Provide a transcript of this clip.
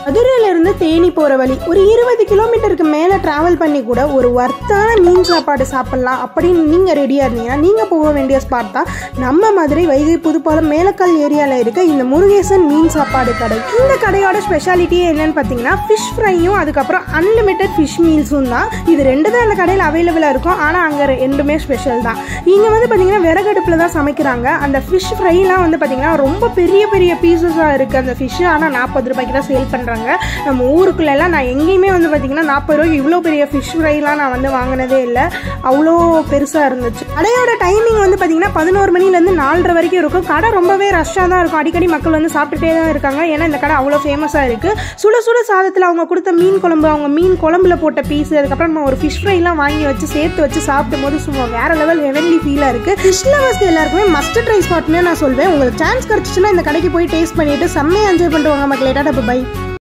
மதுரையிலிருந்து தேனி போகிற வழி ஒரு இருபது கிலோமீட்டருக்கு மேலே ட்ராவல் பண்ணி கூட ஒரு ஒர்த்தான மீன் சாப்பாடு சாப்பிட்லாம் அப்படின்னு நீங்கள் ரெடியாக இருந்தீங்கன்னா நீங்கள் போக வேண்டிய ஸ்பாட் தான் நம்ம மதுரை வைகை புதுப்பாலம் மேலக்கல் ஏரியாவில் இருக்க இந்த முருகேசன் மீன் சாப்பாடு கடை இந்த கடையோட ஸ்பெஷாலிட்டியே என்னன்னு பார்த்தீங்கன்னா ஃபிஷ் ஃப்ரையும் அதுக்கப்புறம் அன்லிமிட்டெட் ஃபிஷ் மீல்ஸும் தான் இது ரெண்டு தான் அந்த கடையில் அவைலபிளாக இருக்கும் ஆனால் அங்கே ரெண்டுமே ஸ்பெஷல் தான் இங்கே வந்து பார்த்தீங்கன்னா விறகடுப்பில் தான் சமைக்கிறாங்க அந்த ஃபிஷ் ஃப்ரைலாம் வந்து பார்த்தீங்கன்னா ரொம்ப பெரிய பெரிய பீசஸாக இருக்குது அந்த ஃபிஷ் ஆனால் நாற்பது ரூபாய்க்கு தான் சேல் பண்ணுறாங்க நம்ம ஊருக்குள்ளெல்லாம் நான் எங்கேயுமே வந்து பார்த்தீங்கன்னா நாற்பது ரூபாய்க்கு இவ்வளோ பெரிய ஃபிஷ் ஃப்ரைலாம் நான் வந்து வாங்கினதே இல்லை அவ்வளோ பெருசாக இருந்துச்சு கடையோட டைமிங் வந்து பார்த்தீங்கன்னா பதினோரு மணிலேருந்து நாலரை வரைக்கும் இருக்கும் கடை ரொம்பவே ரஷ்ஷாக தான் இருக்கும் அடிக்கடி மக்கள் வந்து சாப்பிட்டுட்டே தான் இருக்காங்க ஏன்னா இந்த கடை அவ்வளோ ஃபேமஸாக இருக்குது சுட சுட சாதத்தில் அவங்க கொடுத்த மீன் குழம்பு அவங்க மீன் குழம்புல போட்ட பீஸ் அதுக்கப்புறம் நம்ம ஒரு ஃபிஷ் ஃப்ரைலாம் வாங்கி வச்சு சேர்த்து வச்சு சாப்பிடும் போது சும்மா வேற லெவல் ஹெவன்லி ஃபீலாக இருக்குது ஃபிஷ் லவர்ஸ் எல்லாருக்குமே மஸ்ட் ட்ரை ஸ்பாட்னே நான் சொல்வேன் உங்களுக்கு சான்ஸ் கிடச்சிச்சுன்னா இந்த கடைக்கு போய் டேஸ்ட் பண்ணிட்டு செம்மையாக என்ஜாய் பண்ணிட்டு வாங்க மக்களே டாடா பை